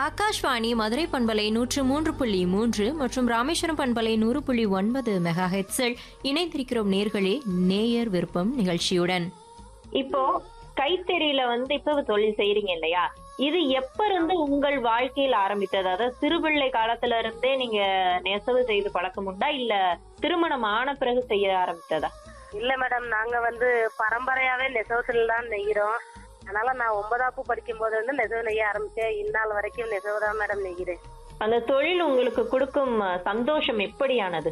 ஆகாஷ்வாணி மதுரை பண்பலை நூற்று மூன்று புள்ளி மூன்று மற்றும் ராமேஸ்வரம் பண்பலை நூறு புள்ளி ஒன்பது மெகா ஹெட்ஸில் இணைந்திருக்கிறோம் நேர்களே நேயர் விருப்பம் நிகழ்ச்சியுடன் இப்போ கைத்தறியில வந்து இப்ப தொழில் செய்றீங்க இல்லையா இது எப்ப இருந்து உங்கள் வாழ்க்கையில் ஆரம்பித்தது அதாவது சிறுபிள்ளை காலத்துல இருந்தே நீங்க நெசவு செய்து பழக்கம் உண்டா இல்ல திருமணம் ஆன பிறகு செய்ய ஆரம்பித்ததா இல்ல மேடம் நாங்க வந்து பரம்பரையாவே நெசவுத்துல தான் நெய்கிறோம் அதனால நான் ஒன்பதாப்பு படிக்கும் போது வந்து நெசவு நெய்ய ஆரம்பிச்சேன் இந்நாள் வரைக்கும் நெசவு தான் மேடம் நெய்கிறேன் அந்த தொழில் உங்களுக்கு கொடுக்கும் அஹ், சந்தோஷம் எப்படியானது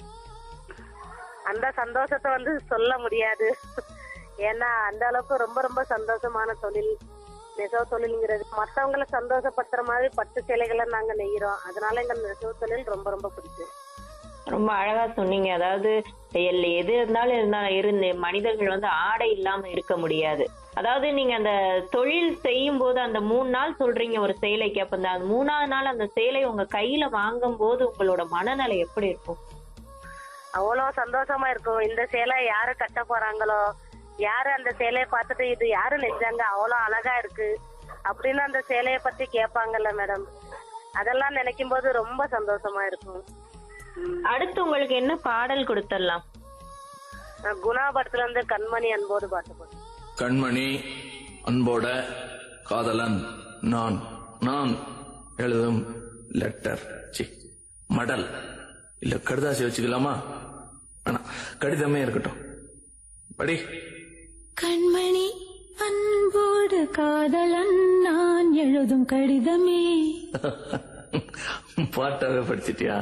அந்த சந்தோஷத்தை வந்து சொல்ல முடியாது ஏன்னா அந்த அளவுக்கு ரொம்ப ரொம்ப சந்தோஷமான தொழில் நெசவு தொழில்ங்கிறது மத்தவங்கள சந்தோஷப்படுத்துற மாதிரி பட்டு சேலைகளை நாங்க நெய்கிறோம் அதனால எங்க நெசவு தொழில் ரொம்ப ரொம்ப பிடிக்கும் ரொம்ப அழகா சொன்னீங்க அதாவது எல்- எது இருந்தாலும் இருந்தாலும் இருந்து மனிதர்கள் வந்து ஆடை இல்லாம இருக்க முடியாது அதாவது நீங்க அந்த தொழில் செய்யும் போது அந்த மூணு நாள் சொல்றீங்க ஒரு சேலைக்கு அப்ப அந்த மூணாவது நாள் அந்த சேலை உங்க கையில வாங்கும் போது உங்களோட மனநிலை எப்படி இருக்கும் அவ்வளவு சந்தோஷமா இருக்கும் இந்த சேலை யாரு கட்ட போறாங்களோ யாரு அந்த சேலையை பார்த்துட்டு இது யாரு நெஞ்சாங்க அவ்வளவு அழகா இருக்கு அப்படின்னு அந்த சேலையை பத்தி கேட்பாங்கல்ல மேடம் அதெல்லாம் நினைக்கும் போது ரொம்ப சந்தோஷமா இருக்கும் அடுத்து உங்களுக்கு என்ன பாடல் கொடுத்துடலாம் நான் குணா படத்துல இருந்து கண்மணி அன்போடு பாட்டு போட்டேன் கண்மணி அன்போட காதலன் நான் நான் எழுதும் லெட்டர் சி மடல் இல்ல கடுதாசி வச்சுக்கலாமா வேணாம் கடிதமே இருக்கட்டும் படி கண்மணி அன்போடு காதலன் நான் எழுதும் கடிதமே பாட்டாவே படிச்சிட்டியா